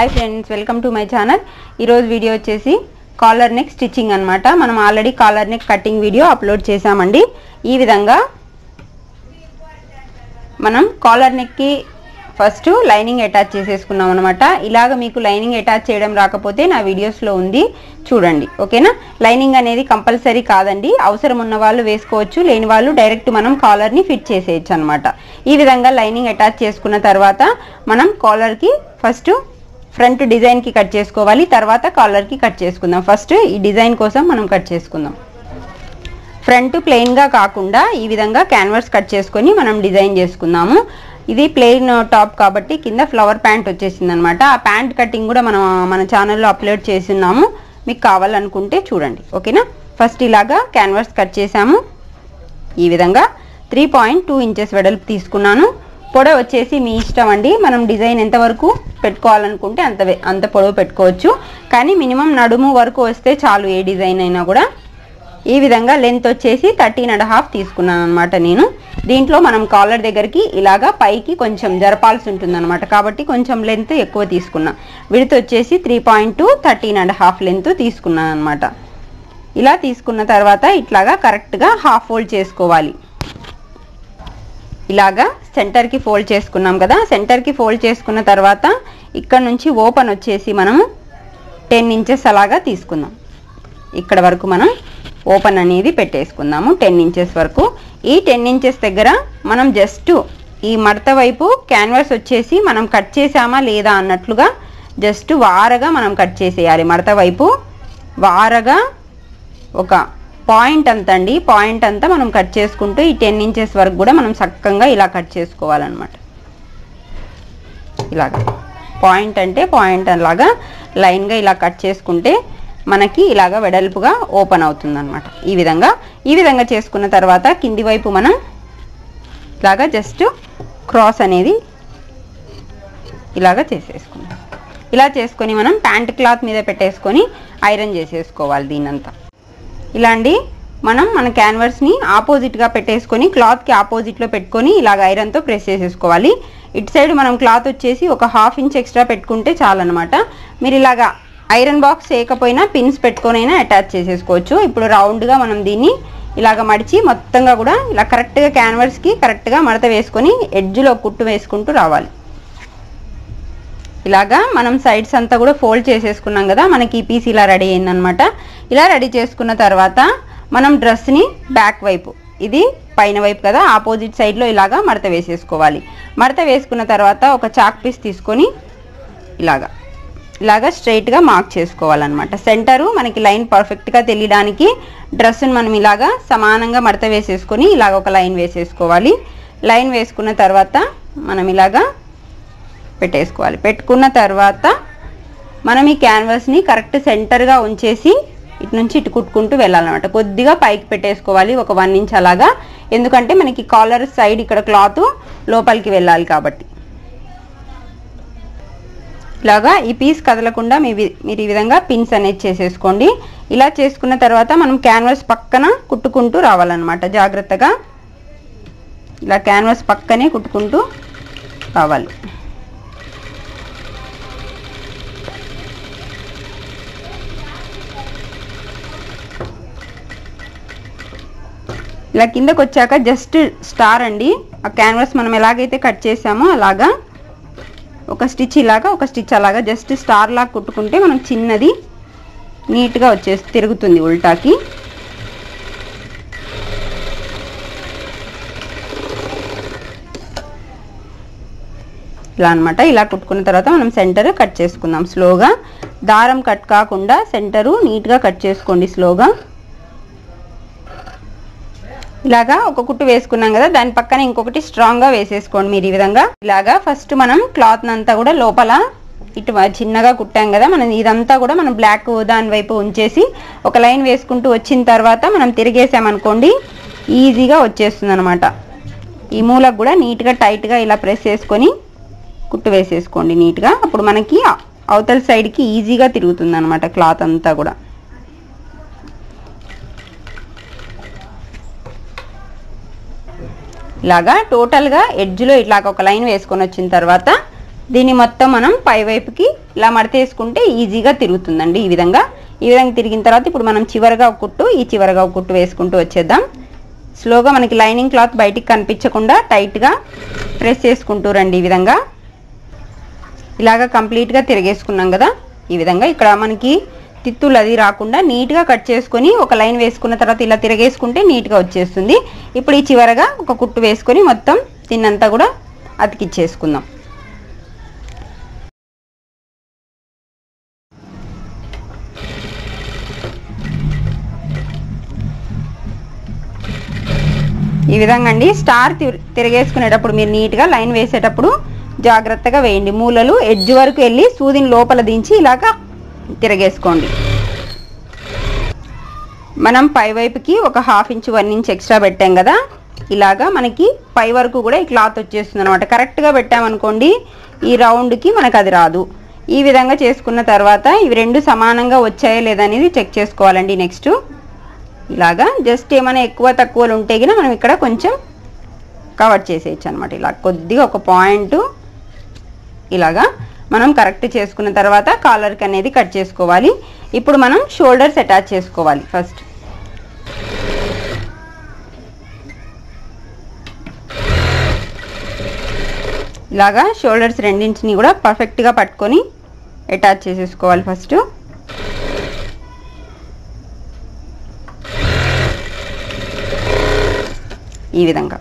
hi friends welcome to my channel ఈరోజు video వచ్చేసి collar neck stitching అన్నమాట మనం already collar neck cutting video upload చేసామండి ఈ విధంగా మనం కాలర్ నెక్కి ఫస్ట్ లైనింగ్ అటాచ్ చేసేసుకున్నాం అనమాట ఇలాగ మీకు లైనింగ్ అటాచ్ చేయడం రాకపోతే నా వీడియోస్లో ఉంది చూడండి ఓకేనా లైనింగ్ అనేది కంపల్సరీ కాదండి అవసరం ఉన్న వాళ్ళు వేసుకోవచ్చు లేని వాళ్ళు డైరెక్ట్ మనం కాలర్ని ఫిట్ చేసేయచ్చు అనమాట ఈ విధంగా లైనింగ్ అటాచ్ చేసుకున్న తర్వాత మనం కాలర్కి ఫస్ట్ ఫ్రంట్ డిజైన్కి కట్ చేసుకోవాలి తర్వాత కాలర్కి కట్ చేసుకుందాం ఫస్ట్ ఈ డిజైన్ కోసం మనం కట్ చేసుకుందాం ఫ్రంట్ ప్లెయిన్గా కాకుండా ఈ విధంగా క్యాన్వాస్ కట్ చేసుకొని మనం డిజైన్ చేసుకుందాము ఇది ప్లెయిన్ టాప్ కాబట్టి కింద ఫ్లవర్ ప్యాంట్ వచ్చేసింది అనమాట ఆ ప్యాంట్ కటింగ్ కూడా మనం మన ఛానల్లో అప్లోడ్ చేస్తున్నాము మీకు కావాలనుకుంటే చూడండి ఓకేనా ఫస్ట్ ఇలాగా క్యాన్వాస్ కట్ చేసాము ఈ విధంగా త్రీ పాయింట్ టూ ఇంచెస్ వెడల్పు తీసుకున్నాను పొడవు వచ్చేసి మీ ఇష్టం అండి మనం డిజైన్ ఎంతవరకు పెట్టుకోవాలనుకుంటే అంత వే- అంత పొడవు పెట్టుకోవచ్చు కానీ మినిమం నడుము వరకు వస్తే చాలు ఏ డిజైన్ అయినా కూడా ఈ విధంగా లెంత్ వచ్చేసి థర్టీన్ అండ్ హాఫ్ తీసుకున్నాను అనమాట నేను దీంట్లో మనం కాలర్ దగ్గరికి ఇలాగా పైకి కొంచెం జరపాల్సి ఉంటుంది అనమాట కాబట్టి కొంచెం లెంత్ ఎక్కువ తీసుకున్నా విడత్ వచ్చేసి three point two thirteen and half length తీసుకున్నాను అనమాట ఇలా తీసుకున్న తర్వాత ఇట్లాగా కరెక్ట్గా హాఫ్ ఫోల్డ్ చేసుకోవాలి ఇలాగా సెంటర్కి ఫోల్డ్ చేసుకున్నాం కదా సెంటర్కి ఫోల్డ్ చేసుకున్న తర్వాత ఇక్కడ నుంచి ఓపెన్ వచ్చేసి మనము టెన్ ఇంచెస్ అలాగా తీసుకుందాం ఇక్కడ వరకు మనం ఓపెన్ అనేది పెట్టేసుకుందాము టెన్ ఇంచెస్ వరకు ఈ టెన్ ఇంచెస్ దగ్గర మనం జస్ట్ ఈ మడత వైపు క్యాన్వాస్ వచ్చేసి మనం కట్ చేసామా లేదా అన్నట్లుగా జస్ట్ వారగా మనం కట్ చేసేయాలి మడత వైపు వారగా ఒక పాయింట్ అంత అండి పాయింట్ అంతా మనం కట్ చేసుకుంటూ ఈ టెన్ ఇంచెస్ వరకు కూడా మనం చక్కగా ఇలా కట్ చేసుకోవాలన్నమాట ఇలాగా పాయింట్ అంటే పాయింట్ అలాగా లైన్గా ఇలా కట్ చేసుకుంటే మనకి ఇలాగా వెడల్పుగా ఓపెన్ అవుతుంది అనమాట ఈ విధంగా ఈ విధంగా చేసుకున్న తర్వాత కింది వైపు మనం ఇలాగా జస్ట్ క్రాస్ అనేది ఇలాగా చేసేసుకుందాం ఇలా చేసుకొని మనం ప్యాంట్ క్లాత్ మీద పెట్టేసుకొని ఐరన్ చేసేసుకోవాలి దీనంతా ఇలా అండి మనం మన క్యాన్వర్స్ని ఆపోజిట్గా పెట్టేసుకొని క్లాత్కి ఆపోజిట్లో పెట్టుకొని ఇలాగ ఐరన్తో ప్రెస్ చేసేసుకోవాలి ఇటు సైడ్ మనం క్లాత్ వచ్చేసి ఒక హాఫ్ ఇంచ్ ఎక్స్ట్రా పెట్టుకుంటే చాలన్నమాట మీరు ఇలాగా ఐరన్ బాక్స్ చేయకపోయినా పిన్స్ పెట్టుకొనైనా అటాచ్ చేసేసుకోవచ్చు ఇప్పుడు రౌండ్గా మనం దీన్ని ఇలాగ మడిచి మొత్తంగా కూడా ఇలా కరెక్ట్గా క్యాన్వర్స్కి కరెక్ట్గా మడత వేసుకొని ఎడ్జ్లో కుట్టు వేసుకుంటూ రావాలి ఇలాగా మనం సైడ్స్ అంతా కూడా ఫోల్డ్ చేసేసుకున్నాం కదా మనకి ఈ పీస్ ఇలా రెడీ అయిందనమాట ఇలా రెడీ చేసుకున్న తర్వాత మనం డ్రెస్ని బ్యాక్ వైపు ఇది పైన వైపు కదా ఆపోజిట్ సైడ్లో ఇలాగా మడత వేసేసుకోవాలి మడత వేసుకున్న తర్వాత ఒక చాక్ పీస్ తీసుకొని ఇలాగా ఇలాగా స్ట్రైట్గా మార్క్ చేసుకోవాలన్నమాట సెంటరు మనకి లైన్ పర్ఫెక్ట్గా తెలియడానికి డ్రెస్సును మనం ఇలాగా సమానంగా మడత వేసేసుకొని ఇలాగ ఒక లైన్ వేసేసుకోవాలి లైన్ వేసుకున్న తర్వాత మనం ఇలాగా పెట్టేసుకోవాలి పెట్టుకున్న తర్వాత మనం ఈ క్యాన్వాస్ని కరెక్ట్ సెంటర్గా ఉంచేసి ఇటు నుంచి ఇటు కుట్టుకుంటూ వెళ్ళాలన్నమాట కొద్దిగా పైకి పెట్టేసుకోవాలి ఒక వన్ ఇంచ్ అలాగా ఎందుకంటే మనకి కాలర్ సైడ్ ఇక్కడ క్లాత్ లోపలికి వెళ్ళాలి కాబట్టి ఇలాగా ఈ పీస్ కదలకుండా మీ వి- మీరు ఈ విధంగా పిన్స్ అనేది చేసేసుకోండి ఇలా చేసుకున్న తర్వాత మనం క్యాన్వాస్ పక్కన కుట్టుకుంటూ రావాలన్నమాట జాగ్రత్తగా ఇలా క్యాన్వాస్ పక్కనే కుట్టుకుంటూ రావాలి ఇలా కిందకు వచ్చాక జస్ట్ స్టార్ అండి ఆ క్యాన్వాస్ మనం ఎలాగైతే కట్ చేసామో అలాగా ఒక స్టిచ్ ఇలాగా ఒక స్టిచ్ అలాగా జస్ట్ స్టార్ లాగా కుట్టుకుంటే మనం చిన్నది నీట్గా వచ్చేసి తిరుగుతుంది ఉల్టాకి ఇలా అన్నమాట ఇలా కుట్టుకున్న తర్వాత మనం సెంటర్ కట్ చేసుకుందాం స్లోగా దారం కట్ కాకుండా సెంటరు నీట్గా కట్ చేసుకోండి స్లోగా ఇలాగా ఒక కుట్టు వేసుకున్నాం కదా దాని పక్కన ఇంకొకటి స్ట్రాంగ్ గా వేసేసుకోండి మీరు ఈ విధంగా ఇలాగా ఫస్ట్ మనం క్లాత్ అంతా కూడా లోపల ఇటు వ- చిన్నగా కుట్టాం కదా మనం ఇదంతా కూడా మనం బ్లాక్ దాని వైపు ఉంచేసి ఒక లైన్ వేసుకుంటూ వచ్చిన తర్వాత మనం తిరిగేసామనుకోండి ఈజీగా వచ్చేస్తుంది అనమాట ఈ మూలకు కూడా నీట్గా టైట్గా ఇలా ప్రెస్ చేసుకొని కుట్టు వేసేసుకోండి నీట్గా అప్పుడు మనకి అ- అవతల సైడ్కి ఈజీగా తిరుగుతుంది అనమాట క్లాత్ అంతా కూడా ఇలాగా టోటల్గా ఎడ్జ్లో ఇట్లాగ ఒక లైన్ వేసుకొని వచ్చిన తర్వాత దీన్ని మొత్తం మనం పై వైపుకి ఇలా మడతేసుకుంటే ఈజీగా తిరుగుతుందండి ఈ విధంగా ఈ విధంగా తిరిగిన తర్వాత ఇప్పుడు మనం చివరగా ఒక కుట్టు ఈ చివరగా ఒక కుట్టు వేసుకుంటూ వచ్చేద్దాం స్లోగా మనకి లైనింగ్ క్లాత్ బయటికి కనిపించకుండా టైట్గా ప్రెస్ చేసుకుంటూ రండి ఈ విధంగా ఇలాగా కంప్లీట్గా తిరిగేసుకున్నాం కదా ఈ విధంగా ఇక్కడ మనకి తిత్తులు అది రాకుండా నీట్గా కట్ చేసుకొని ఒక లైన్ వేసుకున్న తర్వాత ఇలా తిరగేసుకుంటే నీట్గా వచ్చేస్తుంది ఇప్పుడు ఈ చివరగా ఒక కుట్టు వేసుకొని మొత్తం దీన్నంతా కూడా అతికిచ్చేసుకుందాం ఈ విధంగా అండి స్టార్ తి- తిరగేసుకునేటప్పుడు మీరు నీట్గా లైన్ వేసేటప్పుడు జాగ్రత్తగా వేయండి మూలలు ఎడ్జ్ వరకు వెళ్ళి సూదిని లోపల దించి ఇలాగా తిరగేసుకోండి మనం పై వైపుకి ఒక half inch one inch extra పెట్టాం కదా ఇలాగా మనకి పై వరకు కూడా ఈ క్లాత్ వచ్చేస్తుంది అనమాట కరెక్ట్గా పెట్టామనుకోండి ఈ రౌండ్కి మనకు అది రాదు ఈ విధంగా చేసుకున్న తర్వాత ఇవి రెండు సమానంగా వచ్చాయా లేదా అనేది చెక్ చేసుకోవాలండి నెక్స్ట్ ఇలాగా జస్ట్ ఏమైనా ఎక్కువ తక్కువలు ఉంటే గిన మనం ఇక్కడ కొంచెం కవర్ చేసేయచ్చు అనమాట ఇలా కొద్దిగా ఒక పాయింట్ ఇలాగా మనం కరెక్ట్ చేసుకున్న తర్వాత కాలర్కి అనేది కట్ చేసుకోవాలి ఇప్పుడు మనం షోల్డర్స్ అటాచ్ చేసుకోవాలి ఫస్ట్ ఇలాగా షోల్డర్స్ రెండింటిని కూడా పర్ఫెక్ట్గా పట్టుకొని అటాచ్ చేసేసుకోవాలి ఫస్ట్ ఈ విధంగా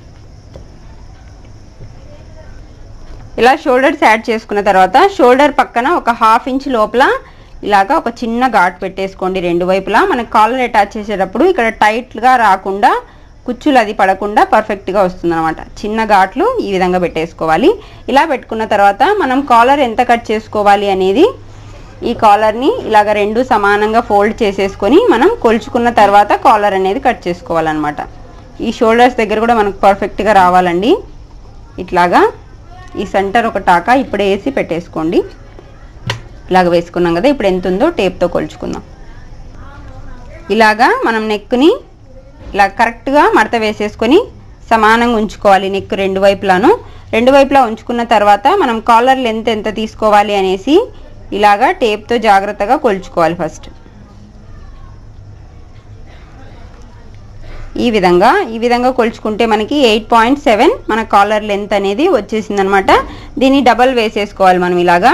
ఇలా షోల్డర్స్ యాడ్ చేసుకున్న తర్వాత షోల్డర్ పక్కన ఒక హాఫ్ ఇంచ్ లోపల ఇలాగా ఒక చిన్న ఘాట్ పెట్టేసుకోండి రెండు వైపులా మనకి కాలర్ అటాచ్ చేసేటప్పుడు ఇక్కడ టైట్గా రాకుండా కుచ్చులు అది పడకుండా పర్ఫెక్ట్గా వస్తుంది అనమాట చిన్న ఘాట్లు ఈ విధంగా పెట్టేసుకోవాలి ఇలా పెట్టుకున్న తర్వాత మనం కాలర్ ఎంత కట్ చేసుకోవాలి అనేది ఈ కాలర్ని ఇలాగ రెండు సమానంగా ఫోల్డ్ చేసేసుకొని మనం కొలుచుకున్న తర్వాత కాలర్ అనేది కట్ చేసుకోవాలన్నమాట ఈ షోల్డర్స్ దగ్గర కూడా మనకు పర్ఫెక్ట్గా రావాలండి ఇట్లాగా ఈ సెంటర్ ఒక టాకా ఇప్పుడే వేసి పెట్టేసుకోండి ఇలాగ వేసుకున్నాం కదా ఇప్పుడు ఎంత ఉందో టేప్తో కొలుచుకుందాం ఇలాగా మనం నెక్ని ఇలా కరెక్ట్గా మడత వేసేసుకొని సమానంగా ఉంచుకోవాలి నెక్ రెండు వైపులాను రెండు వైపులా ఉంచుకున్న తర్వాత మనం కాలర్ లెంత్ ఎంత తీసుకోవాలి అనేసి ఇలాగా టేప్తో జాగ్రత్తగా కొలుచుకోవాలి ఫస్ట్ ఈ విధంగా ఈ విధంగా కొలుచుకుంటే మనకి ఎయిట్ పాయింట్ సెవెన్ మన కాలర్ లెంత్ అనేది వచ్చేసింది అనమాట దీన్ని డబల్ వేసేసుకోవాలి మనం ఇలాగా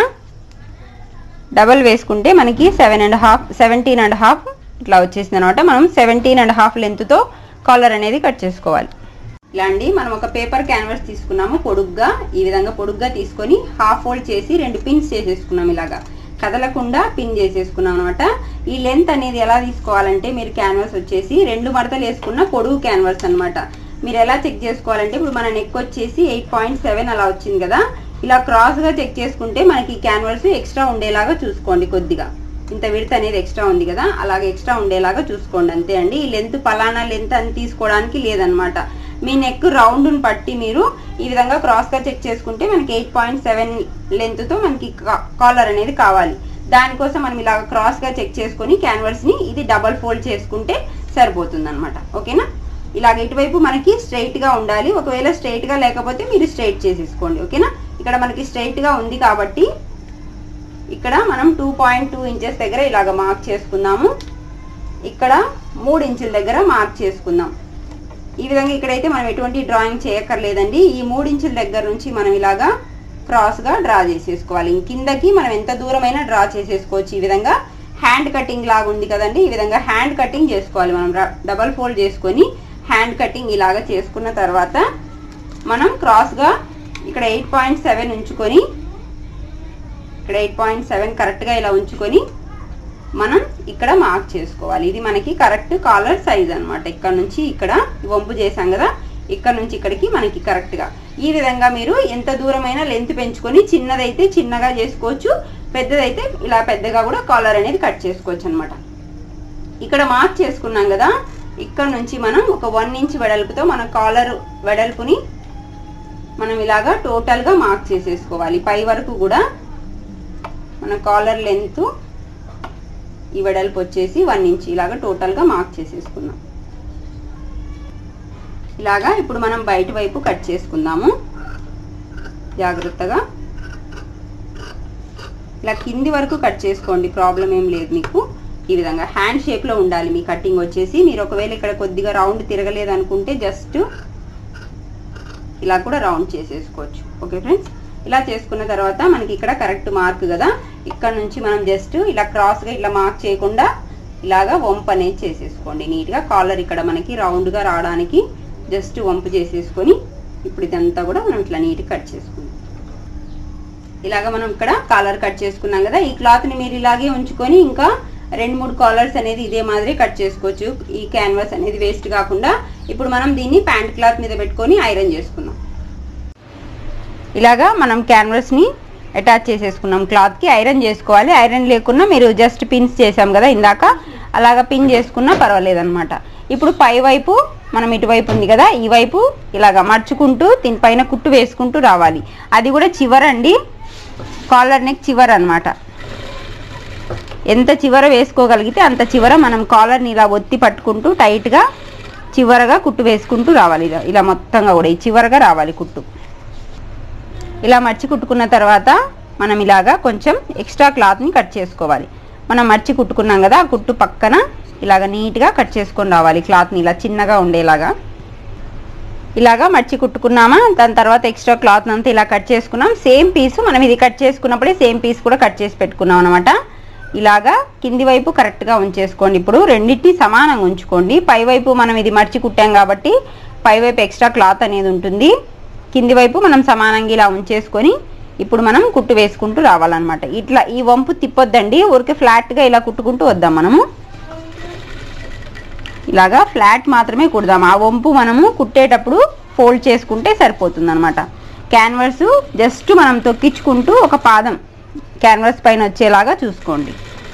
డబల్ వేసుకుంటే మనకి seven and half seventeen and half ఇట్లా వచ్చేసింది అనమాట మనం సెవెంటీన్ అండ్ హాఫ్ లెంత్తో కాలర్ అనేది కట్ చేసుకోవాలి ఇలా అండి మనం ఒక పేపర్ క్యాన్వాస్ తీసుకున్నాము పొడుగ్గా ఈ విధంగా పొడుగ్గా తీసుకొని హాఫ్ ఫోల్డ్ చేసి రెండు పిన్స్ చేసేసుకున్నాం ఇలాగా కదలకుండా పిన్ చేసేసుకున్నాం అనమాట ఈ లెంత్ అనేది ఎలా తీసుకోవాలంటే మీరు క్యాన్వాస్ వచ్చేసి రెండు మడతలు వేసుకున్న పొడుగు క్యాన్వాస్ అన్నమాట మీరు ఎలా చెక్ చేసుకోవాలంటే ఇప్పుడు మన నెక్ వచ్చేసి ఎయిట్ పాయింట్ సెవెన్ అలా వచ్చింది కదా ఇలా క్రాస్గా చెక్ చేసుకుంటే మనకి క్యాన్వాస్ ఎక్స్ట్రా ఉండేలాగా చూసుకోండి కొద్దిగా ఇంత విడత అనేది ఎక్స్ట్రా ఉంది కదా అలాగే ఎక్స్ట్రా ఉండేలాగా చూసుకోండి అంతే అండి ఈ లెంత్ పలానా లెంత్ అని తీసుకోవడానికి లేదనమాట మీ నెక్ రౌండ్ని పట్టి మీరు ఈ విధంగా క్రాస్గా చెక్ చేసుకుంటే మనకి ఎయిట్ పాయింట్ సెవెన్ లెంత్తో మనకి కాలర్ అనేది కావాలి దానికోసం మనం ఇలా క్రాస్గా చెక్ చేసుకొని క్యాన్వర్స్ని ఇది డబల్ ఫోల్డ్ చేసుకుంటే సరిపోతుంది అనమాట ఓకేనా ఇలాగ ఇటువైపు మనకి స్ట్రైట్గా ఉండాలి ఒకవేళ స్ట్రైట్గా లేకపోతే మీరు స్ట్రైట్ చేసేసుకోండి ఓకేనా ఇక్కడ మనకి స్ట్రైట్గా ఉంది కాబట్టి ఇక్కడ మనం టూ పాయింట్ టూ ఇంచెస్ దగ్గర ఇలాగ మార్క్ చేసుకుందాము ఇక్కడ మూడు ఇంచుల దగ్గర మార్క్ చేసుకుందాం ఈ విధంగా ఇక్కడైతే మనం ఎటువంటి డ్రాయింగ్ చేయక్కర్లేదండి ఈ మూడు ఇంచుల దగ్గర నుంచి మనం ఇలాగా క్రాస్గా డ్రా చేసేసుకోవాలి కిందకి మనం ఎంత దూరమైనా డ్రా చేసేసుకోవచ్చు ఈ విధంగా హ్యాండ్ కటింగ్ లాగా ఉంది కదండి ఈ విధంగా హ్యాండ్ కటింగ్ చేసుకోవాలి మనం డబల్ ఫోల్డ్ చేసుకొని హ్యాండ్ కటింగ్ ఇలాగ చేసుకున్న తర్వాత మనం క్రాస్గా ఇక్కడ ఎయిట్ పాయింట్ సెవెన్ ఉంచుకొని ఇక్కడ ఎయిట్ పాయింట్ సెవెన్ కరెక్ట్గా ఇలా ఉంచుకొని మనం ఇక్కడ మార్క్ చేసుకోవాలి ఇది మనకి కరెక్ట్ కాలర్ సైజ్ అనమాట ఇక్కడ నుంచి ఇక్కడ వంపు చేసాం కదా ఇక్కడ నుంచి ఇక్కడికి మనకి కరెక్ట్గా ఈ విధంగా మీరు ఎంత దూరమైనా లెంత్ పెంచుకొని చిన్నదైతే చిన్నగా చేసుకోవచ్చు పెద్దదైతే ఇలా పెద్దగా కూడా కాలర్ అనేది కట్ చేసుకోవచ్చు అనమాట ఇక్కడ మార్క్ చేసుకున్నాం కదా ఇక్కడ నుంచి మనం ఒక వన్ ఇంచ్ వెడల్పుతో మన కాలర్ వెడల్పుని మనం ఇలాగా టోటల్గా మార్క్ చేసేసుకోవాలి పై వరకు కూడా మన కాలర్ లెంత్ ఈ వెడల్పు వచ్చేసి వన్ ఇంచ్ ఇలాగా టోటల్గా మార్క్ చేసేసుకుందాం ఇలాగా ఇప్పుడు మనం బయట వైపు కట్ చేసుకుందాము జాగ్రత్తగా ఇలా కింది వరకు కట్ చేసుకోండి ప్రాబ్లం ఏం లేదు మీకు ఈ విధంగా హ్యాండ్ షేప్లో ఉండాలి మీ కటింగ్ వచ్చేసి మీరు ఒకవేళ ఇక్కడ కొద్దిగా రౌండ్ తిరగలేదు అనుకుంటే జస్ట్ ఇలా కూడా రౌండ్ చేసేసుకోవచ్చు ఓకే ఫ్రెండ్స్ ఇలా చేసుకున్న తర్వాత మనకి ఇక్కడ కరెక్ట్ మార్క్ కదా ఇక్కడ నుంచి మనం జస్ట్ ఇలా క్రాస్గా ఇట్లా మార్క్ చేయకుండా ఇలాగా వంపు అనేది చేసేసుకోండి నీట్గా కాలర్ ఇక్కడ మనకి రౌండ్గా రావడానికి జస్ట్ వంపు చేసేసుకొని ఇప్పుడు ఇదంతా కూడా మనం ఇట్లా నీట్గా కట్ చేసుకుందాం ఇలాగ మనం ఇక్కడ కాలర్ కట్ చేసుకున్నాం కదా ఈ క్లాత్ని మీరు ఇలాగే ఉంచుకొని ఇంకా రెండు మూడు కాలర్స్ అనేది ఇదే మాదిరి కట్ చేసుకోవచ్చు ఈ క్యాన్వాస్ అనేది వేస్ట్ కాకుండా ఇప్పుడు మనం దీన్ని ప్యాంట్ క్లాత్ మీద పెట్టుకొని ఐరన్ చేసుకుందాం ఇలాగా మనం క్యాన్వాస్ని అటాచ్ చేసేసుకున్నాం క్లాత్కి ఐరన్ చేసుకోవాలి ఐరన్ లేకున్నా మీరు జస్ట్ పిన్స్ చేసాం కదా ఇందాక అలాగా పిన్ చేసుకున్నా పర్వాలేదు అనమాట ఇప్పుడు పై వైపు మనం ఇటువైపు ఉంది కదా ఈ వైపు ఇలాగా మర్చుకుంటూ దీనిపైన కుట్టు వేసుకుంటూ రావాలి అది కూడా చివరండి కాలర్ నెక్ చివర అనమాట ఎంత చివర వేసుకోగలిగితే అంత చివర మనం కాలర్ని ఇలా ఒత్తి పట్టుకుంటూ టైట్గా చివరగా కుట్టు వేసుకుంటూ రావాలి ఇలా ఇలా మొత్తంగా కూడా ఈ చివరగా రావాలి కుట్టు ఇలా మర్చి కుట్టుకున్న తర్వాత మనం ఇలాగా కొంచెం ఎక్స్ట్రా క్లాత్ని కట్ చేసుకోవాలి మనం మర్చి కుట్టుకున్నాం కదా ఆ కుట్టు పక్కన ఇలాగ నీట్గా కట్ చేసుకొని రావాలి క్లాత్ని ఇలా చిన్నగా ఉండేలాగా ఇలాగా మర్చి కుట్టుకున్నామా దాని తర్వాత ఎక్స్ట్రా క్లాత్ అంతా ఇలా కట్ చేసుకున్నాం సేమ్ పీస్ మనం ఇది కట్ చేసుకున్నప్పుడే సేమ్ పీస్ కూడా కట్ చేసి పెట్టుకున్నాం అనమాట ఇలాగా కింది వైపు కరెక్ట్గా ఉంచేసుకోండి ఇప్పుడు రెండింటిని సమానంగా ఉంచుకోండి పై వైపు మనం ఇది మర్చి కుట్టాం కాబట్టి పై వైపు ఎక్స్ట్రా క్లాత్ అనేది ఉంటుంది కింది వైపు మనం సమానంగా ఇలా ఉంచేసుకొని ఇప్పుడు మనం కుట్టు వేసుకుంటూ రావాలన్నమాట ఇట్లా ఈ వంపు తిప్పొద్దండి ఊరికే ఫ్లాట్గా ఇలా కుట్టుకుంటూ వద్దాం మనము ఇలాగా ఫ్లాట్ మాత్రమే కుడదాం ఆ వంపు మనము కుట్టేటప్పుడు ఫోల్డ్ చేసుకుంటే సరిపోతుంది అనమాట క్యాన్వర్స్ జస్ట్ మనం తొక్కించుకుంటూ ఒక పాదం క్యాన్వాస్ పైన వచ్చేలాగా చూసుకోండి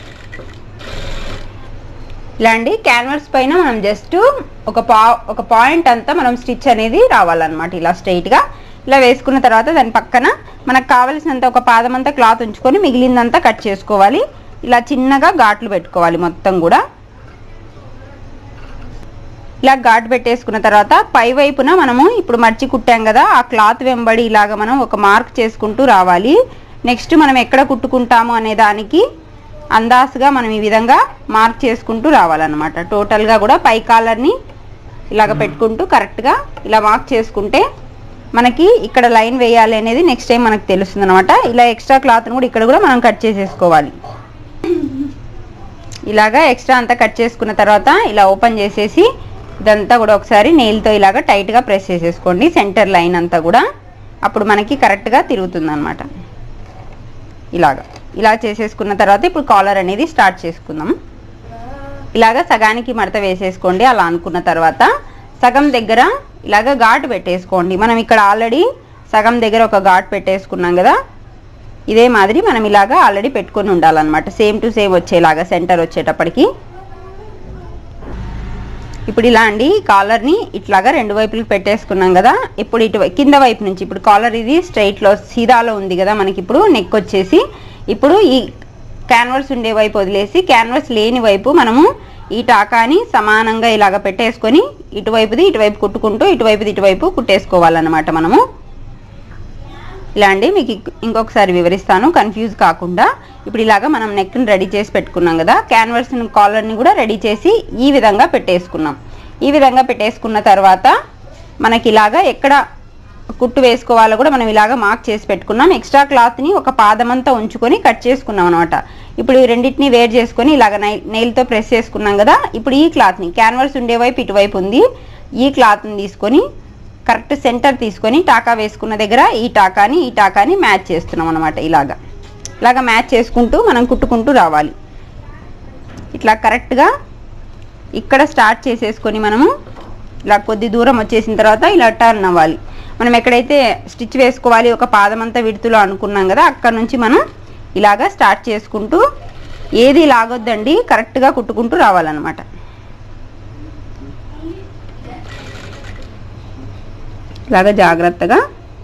ఇలా అండి క్యాన్వాస్ పైన మనం జస్ట్ ఒక పా ఒక పాయింట్ అంతా మనం స్టిచ్ అనేది రావాలన్నమాట ఇలా స్ట్రైట్గా ఇలా వేసుకున్న తర్వాత దాని పక్కన మనకు కావలసినంత ఒక పాదం అంతా క్లాత్ ఉంచుకొని మిగిలిందంతా కట్ చేసుకోవాలి ఇలా చిన్నగా ఘాట్లు పెట్టుకోవాలి మొత్తం కూడా ఇలా ఘాటు పెట్టేసుకున్న తర్వాత పై వైపున మనము ఇప్పుడు మర్చి కుట్టాం కదా ఆ క్లాత్ వెంబడి ఇలాగ మనం ఒక మార్క్ చేసుకుంటూ రావాలి నెక్స్ట్ మనం ఎక్కడ కుట్టుకుంటాము అనే దానికి అందాసుగా మనం ఈ విధంగా మార్క్ చేసుకుంటూ రావాలన్నమాట టోటల్గా కూడా పై కాలర్ని ఇలాగ పెట్టుకుంటూ కరెక్ట్గా ఇలా మార్క్ చేసుకుంటే మనకి ఇక్కడ లైన్ వేయాలి అనేది నెక్స్ట్ టైం మనకు తెలుస్తుంది అనమాట ఇలా ఎక్స్ట్రా క్లాత్ని కూడా ఇక్కడ కూడా మనం కట్ చేసేసుకోవాలి ఇలాగా ఎక్స్ట్రా అంతా కట్ చేసుకున్న తర్వాత ఇలా ఓపెన్ చేసేసి ఇదంతా కూడా ఒకసారి నెయిల్తో ఇలాగా టైట్గా ప్రెస్ చేసేసుకోండి సెంటర్ లైన్ అంతా కూడా అప్పుడు మనకి కరెక్ట్గా తిరుగుతుంది అనమాట ఇలాగా ఇలా చేసేసుకున్న తర్వాత ఇప్పుడు కాలర్ అనేది స్టార్ట్ చేసుకుందాం ఇలాగా సగానికి మడత వేసేసుకోండి అలా అనుకున్న తర్వాత సగం దగ్గర ఇలాగ ఘాటు పెట్టేసుకోండి మనం ఇక్కడ ఆల్రెడీ సగం దగ్గర ఒక ఘాటు పెట్టేసుకున్నాం కదా ఇదే మాదిరి మనం ఇలాగా ఆల్రెడీ పెట్టుకొని ఉండాలన్నమాట సేమ్ టు సేమ్ వచ్చేలాగా సెంటర్ వచ్చేటప్పటికి ఇప్పుడు ఇలా అండి కాలర్ని ఇట్లాగా రెండు వైపులకి పెట్టేసుకున్నాం కదా ఇప్పుడు ఇటు కింద వైపు నుంచి ఇప్పుడు కాలర్ ఇది స్ట్రైట్లో సీదాలో ఉంది కదా మనకి ఇప్పుడు నెక్ వచ్చేసి ఇప్పుడు ఈ క్యాన్వర్స్ ఉండే వైపు వదిలేసి క్యాన్వర్స్ లేని వైపు మనము ఈ టాకాని సమానంగా ఇలాగ పెట్టేసుకొని ఇటువైపుది ఇటువైపు కుట్టుకుంటూ ఇటువైపుది ఇటువైపు కుట్టేసుకోవాలన్నమాట మనము ఇలా అండి మీకు ఇక్- ఇంకొకసారి వివరిస్తాను కన్ఫ్యూజ్ కాకుండా ఇప్పుడు ఇలాగా మనం నెక్ని రెడీ చేసి పెట్టుకున్నాం కదా క్యాన్వర్స్ కాలర్ని కూడా రెడీ చేసి ఈ విధంగా పెట్టేసుకున్నాం ఈ విధంగా పెట్టేసుకున్న తర్వాత మనకి ఇలాగా ఎక్కడ కుట్టు వేసుకోవాలో కూడా మనం ఇలాగా మార్క్ చేసి పెట్టుకున్నాం ఎక్స్ట్రా క్లాత్ని ఒక పాదమంతా ఉంచుకొని కట్ చేసుకున్నాం అనమాట ఇప్పుడు ఈ రెండింటిని వేర్ చేసుకొని ఇలాగ నై నెయిల్తో ప్రెస్ చేసుకున్నాం కదా ఇప్పుడు ఈ క్లాత్ని క్యాన్వర్స్ ఉండే వైపు ఇటువైపు ఉంది ఈ క్లాత్ని తీసుకొని కరెక్ట్ సెంటర్ తీసుకొని టాకా వేసుకున్న దగ్గర ఈ టాకాని ఈ టాకాని మ్యాచ్ చేస్తున్నాం అనమాట ఇలాగా ఇలాగా మ్యాచ్ చేసుకుంటూ మనం కుట్టుకుంటూ రావాలి ఇట్లా కరెక్ట్గా ఇక్కడ స్టార్ట్ చేసేసుకొని మనము ఇలా కొద్ది దూరం వచ్చేసిన తర్వాత ఇలా టర్న్ అవ్వాలి మనం ఎక్కడైతే స్టిచ్ వేసుకోవాలి ఒక పాదం అంతా విడుతులో అనుకున్నాం కదా అక్కడ నుంచి మనం ఇలాగా స్టార్ట్ చేసుకుంటూ ఏది లాగొద్దండి కరెక్ట్గా కుట్టుకుంటూ రావాలన్నమాట ఇలాగా జాగ్రత్తగా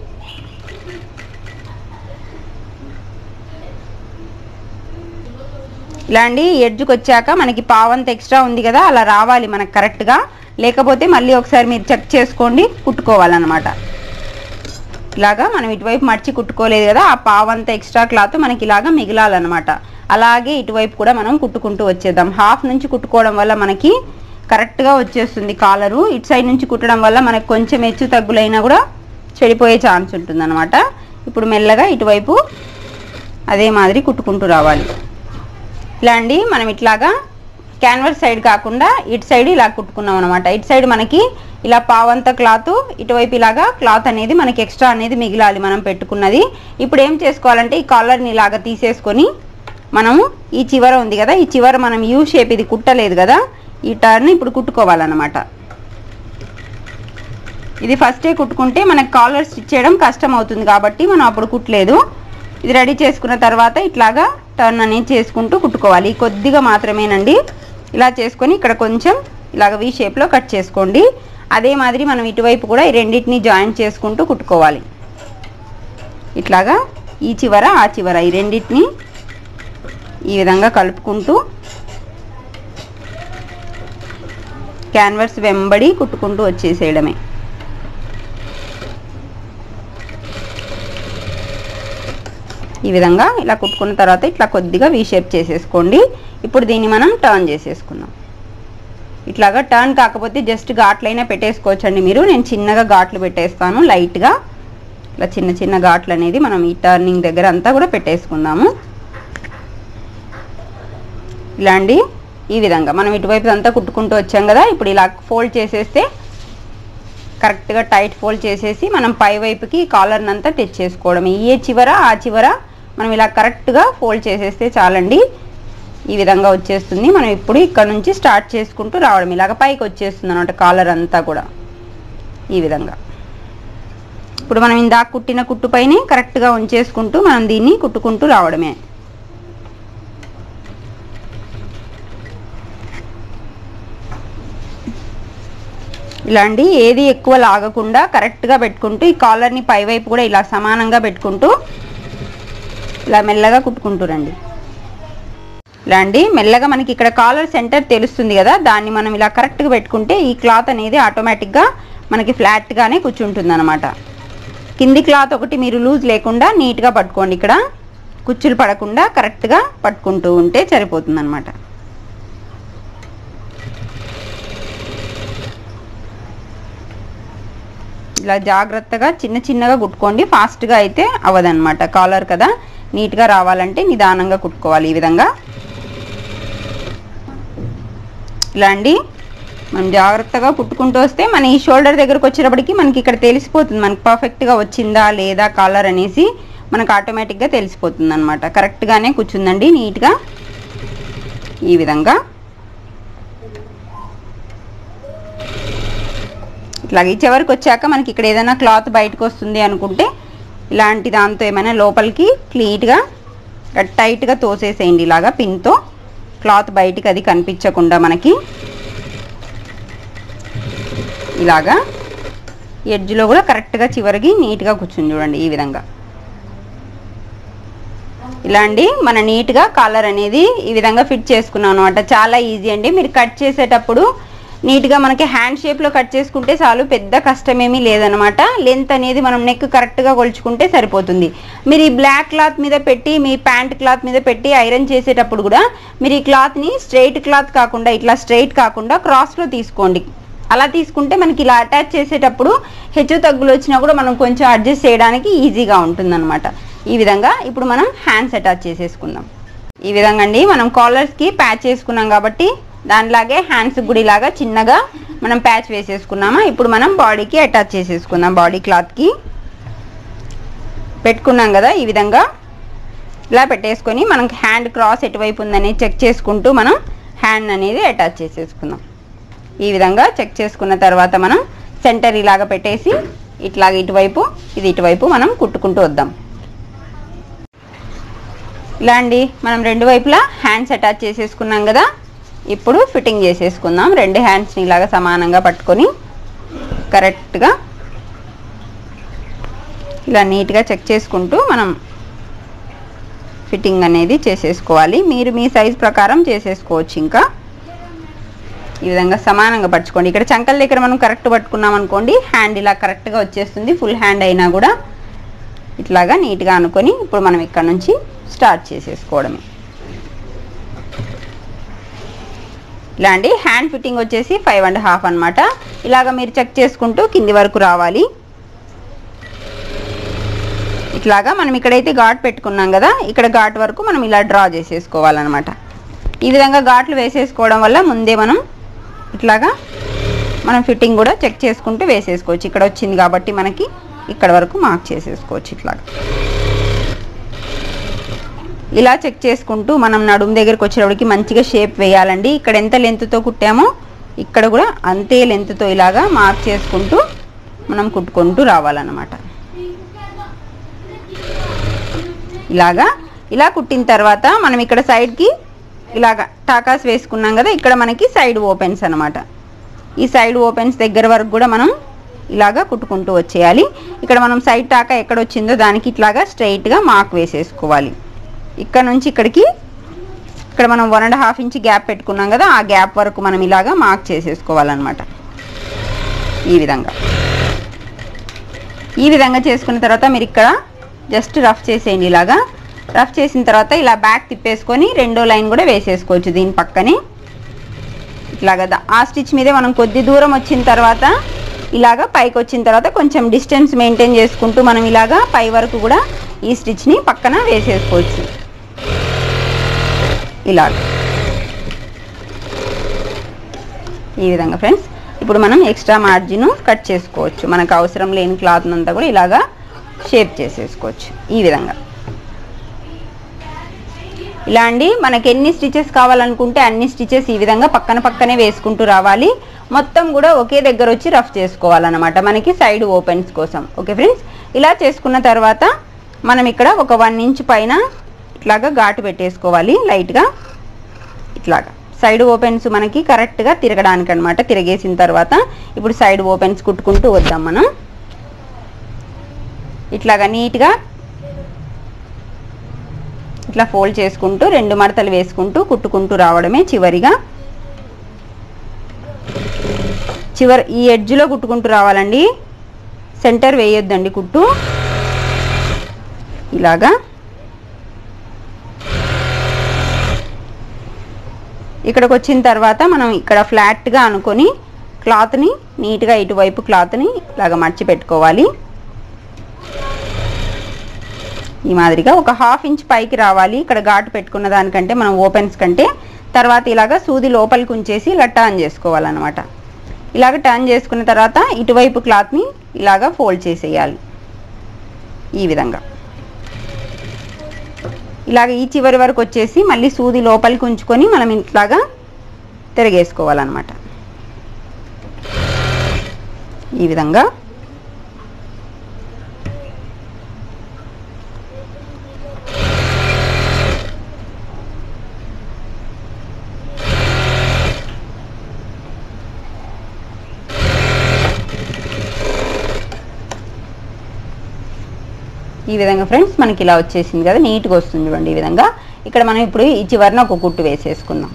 ఇలా అండి ఎడ్జ్కి వచ్చాక మనకి పావంత ఎక్స్ట్రా ఉంది కదా అలా రావాలి మనకు కరెక్ట్గా లేకపోతే మళ్ళీ ఒకసారి మీరు చెక్ చేసుకోండి కుట్టుకోవాలన్నమాట ఇలాగా మనం ఇటువైపు మర్చి కుట్టుకోలేదు కదా ఆ పావంత ఎక్స్ట్రా క్లాత్ మనకి ఇలాగా మిగిలాలన్నమాట అలాగే ఇటువైపు కూడా మనం కుట్టుకుంటూ వచ్చేద్దాం హాఫ్ నుంచి కుట్టుకోవడం వల్ల మనకి కరెక్ట్గా వచ్చేస్తుంది కాలరు ఇటు సైడ్ నుంచి కుట్టడం వల్ల మనకు కొంచెం హెచ్చు తగ్గులైనా కూడా చెడిపోయే ఛాన్స్ ఉంటుంది ఇప్పుడు మెల్లగా ఇటువైపు అదే మాదిరి కుట్టుకుంటూ రావాలి ఇలా అండి మనం ఇట్లాగా క్యాన్వర్స్ సైడ్ కాకుండా ఇటు సైడ్ ఇలా కుట్టుకున్నాం అనమాట ఇటు సైడ్ మనకి ఇలా పావంత క్లాత్ ఇటువైపు ఇలాగా క్లాత్ అనేది మనకి ఎక్స్ట్రా అనేది మిగిలాలి మనం పెట్టుకున్నది ఇప్పుడు ఏం చేసుకోవాలంటే ఈ కాలర్ని ఇలాగా తీసేసుకొని మనము ఈ చివర ఉంది కదా ఈ చివర మనం యూ షేప్ ఇది కుట్టలేదు కదా ఈ టర్న్ ఇప్పుడు కుట్టుకోవాలన్నమాట ఇది ఫస్టే కుట్టుకుంటే మనకి కాలర్ స్టిచ్ చేయడం కష్టం అవుతుంది కాబట్టి మనం అప్పుడు కుట్టలేదు ఇది రెడీ చేసుకున్న తర్వాత ఇట్లాగా టర్న్ అనేది చేసుకుంటూ కుట్టుకోవాలి కొద్దిగా మాత్రమేనండి ఇలా చేసుకొని ఇక్కడ కొంచెం ఇలాగ వి షేప్లో కట్ చేసుకోండి అదే మాదిరి మనం ఇటువైపు కూడా ఈ రెండింటిని జాయింట్ చేసుకుంటూ కుట్టుకోవాలి ఇట్లాగా ఈ చివర ఆ చివర ఈ రెండింటిని ఈ విధంగా కలుపుకుంటూ క్యాన్వర్స్ వెంబడి కుట్టుకుంటూ వచ్చేసేయడమే ఈ విధంగా ఇలా కుట్టుకున్న తర్వాత ఇట్లా కొద్దిగా వీ షేప్ చేసేసుకోండి ఇప్పుడు దీన్ని మనం టర్న్ చేసేసుకుందాం ఇట్లాగా టర్న్ కాకపోతే జస్ట్ ఘాట్లైనా పెట్టేసుకోవచ్చండి మీరు నేను చిన్నగా ఘాట్లు పెట్టేస్తాను లైట్గా ఇలా చిన్న చిన్న ఘాట్లు అనేది మనం ఈ టర్నింగ్ దగ్గర అంతా కూడా పెట్టేసుకుందాము ఇలా అండి ఈ విధంగా మనం ఇటువైపు అంతా కుట్టుకుంటూ వచ్చాం కదా ఇప్పుడు ఇలా ఫోల్డ్ చేసేస్తే కరెక్ట్గా టైట్ ఫోల్డ్ చేసేసి మనం పై వైపుకి కాలర్ని అంతా తెచ్చేసుకోవడం ఏ చివర ఆ చివర మనం ఇలా కరెక్ట్గా ఫోల్డ్ చేసేస్తే చాలండి ఈ విధంగా వచ్చేస్తుంది మనం ఇప్పుడు ఇక్కడ నుంచి స్టార్ట్ చేసుకుంటూ రావడం ఇలాగ పైకి వచ్చేస్తుంది అనమాట కాలర్ అంతా కూడా ఈ విధంగా ఇప్పుడు మనం ఇందాక కుట్టిన కుట్టు పైన కరెక్ట్గా ఉంచేసుకుంటూ మనం దీన్ని కుట్టుకుంటూ రావడమే ఇలాంటి ఏది ఎక్కువ లాగకుండా కరెక్ట్గా పెట్టుకుంటూ ఈ కాలర్ని పైవైపు కూడా ఇలా సమానంగా పెట్టుకుంటూ ఇలా మెల్లగా కుట్టుకుంటూ రండి ఇలా అండి మెల్లగా మనకి ఇక్కడ కాలర్ సెంటర్ తెలుస్తుంది కదా దాన్ని మనం ఇలా కరెక్ట్గా పెట్టుకుంటే ఈ క్లాత్ అనేది ఆటోమేటిక్గా మనకి ఫ్లాట్గానే కూర్చుంటుంది అనమాట కింది క్లాత్ ఒకటి మీరు లూజ్ లేకుండా నీట్గా పట్టుకోండి ఇక్కడ కుచ్చులు పడకుండా కరెక్ట్గా పట్టుకుంటూ ఉంటే సరిపోతుంది అనమాట ఇలా జాగ్రత్తగా చిన్న చిన్నగా కుట్టుకోండి ఫాస్ట్గా అయితే అవ్వదన్నమాట కాలర్ కదా నీట్గా రావాలంటే నిదానంగా కుట్టుకోవాలి ఈ విధంగా ఇలా అండి మనం జాగ్రత్తగా కుట్టుకుంటూ వస్తే మన ఈ షోల్డర్ దగ్గరకు వచ్చేటప్పటికి మనకి ఇక్కడ తెలిసిపోతుంది మనకి పర్ఫెక్ట్గా వచ్చిందా లేదా కాలర్ అనేసి మనకు ఆటోమేటిక్గా తెలిసిపోతుంది అనమాట కరెక్ట్గానే కూర్చుందండి నీట్గా ఈ విధంగా ఇట్లాగ ఈ చివరికి వచ్చాక మనకి ఇక్కడ ఏదైనా క్లాత్ బయటకు వస్తుంది అనుకుంటే ఇలాంటి దాంతో ఏమైనా లోపలికి క్లీట్గా టైట్గా తోసేసేయండి ఇలాగా పిన్తో క్లాత్ బయటికి అది కనిపించకుండా మనకి ఇలాగా ఎడ్జ్లో కూడా కరెక్ట్గా చివరికి నీట్గా కూర్చుని చూడండి ఈ విధంగా ఇలా అండి మన నీట్గా కాలర్ అనేది ఈ విధంగా ఫిట్ చేసుకున్నాం అనమాట చాలా ఈజీ అండి మీరు కట్ చేసేటప్పుడు నీట్గా మనకి హ్యాండ్ షేప్లో కట్ చేసుకుంటే చాలు పెద్ద కష్టమేమీ లేదనమాట లెంత్ అనేది మనం నెక్ కరెక్ట్గా కొలుచుకుంటే సరిపోతుంది మీరు ఈ బ్లాక్ క్లాత్ మీద పెట్టి మీ ప్యాంట్ క్లాత్ మీద పెట్టి ఐరన్ చేసేటప్పుడు కూడా మీరు ఈ క్లాత్ని స్ట్రైట్ క్లాత్ కాకుండా ఇట్లా స్ట్రైట్ కాకుండా క్రాస్లో తీసుకోండి అలా తీసుకుంటే మనకి ఇలా అటాచ్ చేసేటప్పుడు హెచ్చు తగ్గులు వచ్చినా కూడా మనం కొంచెం అడ్జస్ట్ చేయడానికి ఈజీగా ఉంటుందన్నమాట ఈ విధంగా ఇప్పుడు మనం హ్యాండ్స్ అటాచ్ చేసేసుకుందాం ఈ విధంగా అండి మనం కాలర్స్కి ప్యాచ్ చేసుకున్నాం కాబట్టి దానిలాగే హ్యాండ్స్ కూడా ఇలాగా చిన్నగా మనం ప్యాచ్ వేసేసుకున్నామా ఇప్పుడు మనం బాడీకి అటాచ్ చేసేసుకుందాం బాడీ క్లాత్కి పెట్టుకున్నాం కదా ఈ విధంగా ఇలా పెట్టేసుకొని మనకి హ్యాండ్ క్రాస్ ఎటువైపు ఉందని చెక్ చేసుకుంటూ మనం హ్యాండ్ అనేది అటాచ్ చేసేసుకుందాం ఈ విధంగా చెక్ చేసుకున్న తర్వాత మనం సెంటర్ ఇలాగ పెట్టేసి ఇట్లాగ ఇటువైపు ఇది ఇటువైపు మనం కుట్టుకుంటూ వద్దాం ఇలా అండి మనం రెండు వైపులా హ్యాండ్స్ అటాచ్ చేసేసుకున్నాం కదా ఇప్పుడు ఫిట్టింగ్ చేసేసుకుందాం రెండు హ్యాండ్స్ని ఇలాగ సమానంగా పట్టుకొని కరెక్ట్గా ఇలా నీట్గా చెక్ చేసుకుంటూ మనం ఫిట్టింగ్ అనేది చేసేసుకోవాలి మీరు మీ సైజ్ ప్రకారం చేసేసుకోవచ్చు ఇంకా ఈ విధంగా సమానంగా పట్టుకోండి ఇక్కడ చంకల దగ్గర మనం కరెక్ట్ పట్టుకున్నాం అనుకోండి హ్యాండ్ ఇలా కరెక్ట్గా వచ్చేస్తుంది ఫుల్ హ్యాండ్ అయినా కూడా ఇట్లాగా నీట్గా అనుకొని ఇప్పుడు మనం ఇక్కడ నుంచి స్టార్ట్ చేసేసుకోవడమే ఇలా అండి హ్యాండ్ ఫిట్టింగ్ వచ్చేసి ఫైవ్ అండ్ హాఫ్ అనమాట ఇలాగ మీరు చెక్ చేసుకుంటూ కింది వరకు రావాలి ఇట్లాగా మనం ఇక్కడైతే ఘాట్ పెట్టుకున్నాం కదా ఇక్కడ ఘాట్ వరకు మనం ఇలా డ్రా చేసేసుకోవాలన్నమాట ఈ విధంగా ఘాట్లు వేసేసుకోవడం వల్ల ముందే మనం ఇట్లాగా మనం ఫిట్టింగ్ కూడా చెక్ చేసుకుంటూ వేసేసుకోవచ్చు ఇక్కడ వచ్చింది కాబట్టి మనకి ఇక్కడ వరకు మార్క్ చేసేసుకోవచ్చు ఇట్లాగా ఇలా చెక్ చేసుకుంటూ మనం నడుము దగ్గరికి వచ్చేటప్పటికి మంచిగా షేప్ వేయాలండి ఇక్కడ ఎంత లెంత్తో కుట్టామో ఇక్కడ కూడా అంతే లెంత్తో ఇలాగా మార్క్ చేసుకుంటూ మనం కుట్టుకుంటూ రావాలన్నమాట ఇలాగా ఇలా కుట్టిన తర్వాత మనం ఇక్కడ సైడ్కి ఇలాగా టాకాస్ వేసుకున్నాం కదా ఇక్కడ మనకి సైడ్ ఓపెన్స్ అనమాట ఈ సైడ్ ఓపెన్స్ దగ్గర వరకు కూడా మనం ఇలాగా కుట్టుకుంటూ వచ్చేయాలి ఇక్కడ మనం సైడ్ టాకా ఎక్కడ వచ్చిందో దానికి ఇట్లాగా స్ట్రైట్గా మార్క్ వేసేసుకోవాలి ఇక్కడ నుంచి ఇక్కడికి ఇక్కడ మనం one and half inch gap పెట్టుకున్నాం కదా ఆ గ్యాప్ వరకు మనం ఇలాగా మార్క్ చేసేసుకోవాలన్నమాట ఈ విధంగా ఈ విధంగా చేసుకున్న తర్వాత మీరు ఇక్కడ జస్ట్ రఫ్ చేసేయండి ఇలాగా రఫ్ చేసిన తర్వాత ఇలా బ్యాక్ తిప్పేసుకొని రెండో లైన్ కూడా వేసేసుకోవచ్చు దీని పక్కనే ఇట్లాగా ద- ఆ స్టిచ్ మీదే మనం కొద్ది దూరం వచ్చిన తర్వాత ఇలాగా పైకి వచ్చిన తర్వాత కొంచెం డిస్టెన్స్ మెయింటైన్ చేసుకుంటూ మనం ఇలాగా పై వరకు కూడా ఈ స్టిచ్ని పక్కన వేసేసుకోవచ్చు ఇలాగ ఈ విధంగా ఫ్రెండ్స్ ఇప్పుడు మనం ఎక్స్ట్రా మార్జిన్ కట్ చేసుకోవచ్చు మనకు అవసరం లేని క్లాత్ అంతా కూడా ఇలాగా షేప్ చేసేసుకోవచ్చు ఈ విధంగా ఇలా అండి మనకి ఎన్ని స్టిచెస్ కావాలనుకుంటే అన్ని స్టిచెస్ ఈ విధంగా పక్కన పక్కనే వేసుకుంటూ రావాలి మొత్తం కూడా ఒకే దగ్గర వచ్చి రఫ్ చేసుకోవాలన్నమాట మనకి సైడ్ ఓపెన్స్ కోసం ఓకే ఫ్రెండ్స్ ఇలా చేసుకున్న తర్వాత మనం ఇక్కడ ఒక వన్ ఇంచ్ పైన ఇట్లాగా ఘాటు పెట్టేసుకోవాలి లైట్గా ఇట్లాగా సైడ్ ఓపెన్స్ మనకి కరెక్ట్గా తిరగడానికి అనమాట తిరిగేసిన తర్వాత ఇప్పుడు సైడ్ ఓపెన్స్ కుట్టుకుంటూ వద్దాం మనం ఇట్లాగా నీట్గా ఇట్లా ఫోల్డ్ చేసుకుంటూ రెండు మడతలు వేసుకుంటూ కుట్టుకుంటూ రావడమే చివరిగా చివరి ఈ ఎడ్జ్లో కుట్టుకుంటూ రావాలండి సెంటర్ వేయొద్దండి కుట్టు ఇలాగా ఇక్కడికి వచ్చిన తర్వాత మనం ఇక్కడ ఫ్లాట్గా అనుకొని క్లాత్ని నీట్గా ఇటువైపు క్లాత్ని ఇలాగ మర్చి పెట్టుకోవాలి ఈ మాదిరిగా ఒక హాఫ్ ఇంచ్ పైకి రావాలి ఇక్కడ ఘాటు పెట్టుకున్న దానికంటే మనం ఓపెన్స్ కంటే తర్వాత ఇలాగ సూది లోపలికి ఉంచేసి ఇలా టర్న్ చేసుకోవాలన్నమాట ఇలాగ టర్న్ చేసుకున్న తర్వాత ఇటువైపు క్లాత్ని ఇలాగ ఫోల్డ్ చేసేయాలి ఈ విధంగా ఇలాగ ఈ చివరి వరకు వచ్చేసి మళ్ళీ సూది లోపలికి ఉంచుకొని మనం ఇట్లాగా తిరగేసుకోవాలన్నమాట ఈ విధంగా ఈ విధంగా ఫ్రెండ్స్ మనకి ఇలా వచ్చేసింది కదా నీట్గా వస్తుంది చూడండి ఈ విధంగా ఇక్కడ మనం ఇప్పుడు ఈ చివరిన ఒక కుట్టు వేసేసుకుందాం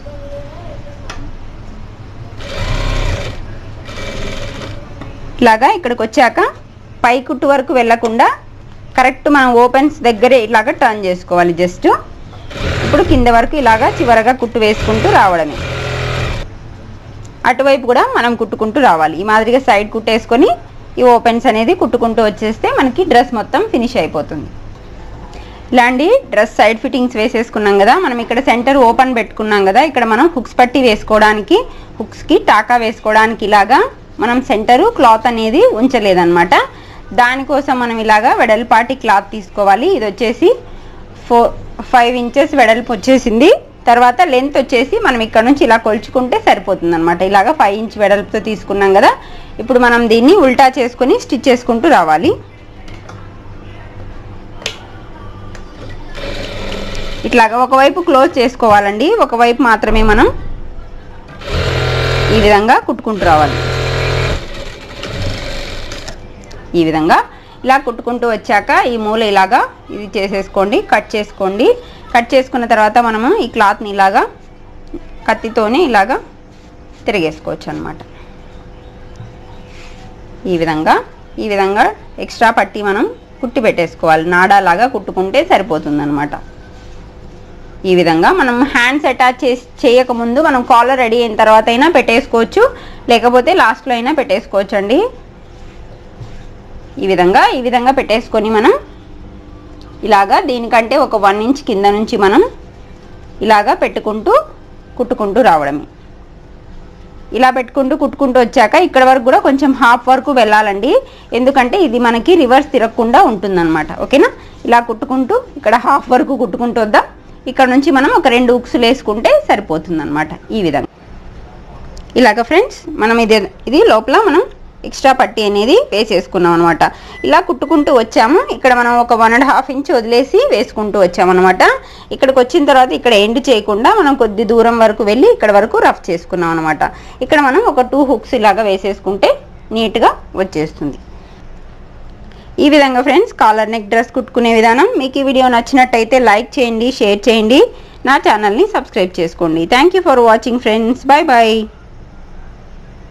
ఇలాగా ఇక్కడికి వచ్చాక పై కుట్టు వరకు వెళ్ళకుండా కరెక్ట్ మనం ఓపెన్స్ దగ్గరే ఇలాగా టర్న్ చేసుకోవాలి జస్ట్ ఇప్పుడు కింద వరకు ఇలాగా చివరగా కుట్టు వేసుకుంటూ రావడమే అటువైపు కూడా మనం కుట్టుకుంటూ రావాలి ఈ మాదిరిగా సైడ్ కుట్టేసుకొని ఈ ఓపెన్స్ అనేది కుట్టుకుంటూ వచ్చేస్తే మనకి డ్రెస్ మొత్తం ఫినిష్ అయిపోతుంది ఇలాంటి డ్రెస్ సైడ్ ఫిట్టింగ్స్ వేసేసుకున్నాం కదా మనం ఇక్కడ సెంటర్ ఓపెన్ పెట్టుకున్నాం కదా ఇక్కడ మనం హుక్స్ పట్టి వేసుకోవడానికి హుక్స్కి టాకా వేసుకోవడానికి ఇలాగా మనం సెంటరు క్లాత్ అనేది ఉంచలేదన్నమాట దానికోసం మనం ఇలాగా వెడల్పాటి క్లాత్ తీసుకోవాలి ఇది వచ్చేసి ఫోర్ ఫైవ్ ఇంచెస్ వెడల్పు వచ్చేసింది తర్వాత లెంత్ వచ్చేసి మనం ఇక్కడ నుంచి ఇలా కొలుచుకుంటే సరిపోతుంది అనమాట ఇలాగా ఫైవ్ ఇంచ్ వెడల్పుతో తీసుకున్నాం కదా ఇప్పుడు మనం దీన్ని ఉల్టా చేసుకొని స్టిచ్ చేసుకుంటూ రావాలి ఇట్లాగా ఒకవైపు క్లోజ్ చేసుకోవాలండి ఒకవైపు మాత్రమే మనం ఈ విధంగా కుట్టుకుంటూ రావాలి ఈ విధంగా ఇలా కుట్టుకుంటూ వచ్చాక ఈ మూల ఇలాగా ఇది చేసేసుకోండి కట్ చేసుకోండి కట్ చేసుకున్న తర్వాత మనము ఈ క్లాత్ని ఇలాగా కత్తితోనే ఇలాగా తిరిగేసుకోవచ్చు అనమాట ఈ విధంగా ఈ విధంగా ఎక్స్ట్రా పట్టి మనం కుట్టి పెట్టేసుకోవాలి నాడాలాగా కుట్టుకుంటే సరిపోతుంది అనమాట ఈ విధంగా మనం హ్యాండ్స్ అటాచ్ చేసి చేయకముందు మనం కాలర్ రెడీ అయిన తర్వాత అయినా పెట్టేసుకోవచ్చు లేకపోతే లాస్ట్లో అయినా పెట్టేసుకోవచ్చు అండి ఈ విధంగా ఈ విధంగా పెట్టేసుకొని మనం ఇలాగా దీనికంటే ఒక వన్ ఇంచ్ కింద నుంచి మనం ఇలాగా పెట్టుకుంటూ కుట్టుకుంటూ రావడమే ఇలా పెట్టుకుంటూ కుట్టుకుంటూ వచ్చాక ఇక్కడ వరకు కూడా కొంచెం హాఫ్ వరకు వెళ్ళాలండి ఎందుకంటే ఇది మనకి రివర్స్ తిరగకుండా ఉంటుందన్నమాట ఓకేనా ఇలా కుట్టుకుంటూ ఇక్కడ హాఫ్ వరకు కుట్టుకుంటూ వద్దాం ఇక్కడ నుంచి మనం ఒక రెండు ఉక్సులు వేసుకుంటే సరిపోతుంది ఈ విధంగా ఇలాగ ఫ్రెండ్స్ మనం ఇది ఇది లోపల మనం ఎక్స్ట్రా పట్టి అనేది వేసేసుకున్నాం అనమాట ఇలా కుట్టుకుంటూ వచ్చాము ఇక్కడ మనం ఒక వన్ అండ్ హాఫ్ ఇంచ్ వదిలేసి వేసుకుంటూ వచ్చామన్నమాట ఇక్కడికి వచ్చిన తర్వాత ఇక్కడ ఎండ్ చేయకుండా మనం కొద్ది దూరం వరకు వెళ్ళి ఇక్కడ వరకు రఫ్ చేసుకున్నాం అనమాట ఇక్కడ మనం ఒక టూ హుక్స్ ఇలాగా వేసేసుకుంటే నీట్గా వచ్చేస్తుంది ఈ విధంగా ఫ్రెండ్స్ కాలర్ నెక్ డ్రెస్ కుట్టుకునే విధానం మీకు ఈ వీడియో నచ్చినట్టయితే లైక్ చేయండి షేర్ చేయండి నా ఛానల్ని సబ్స్క్రైబ్ చేసుకోండి thank you for watching friends bye bye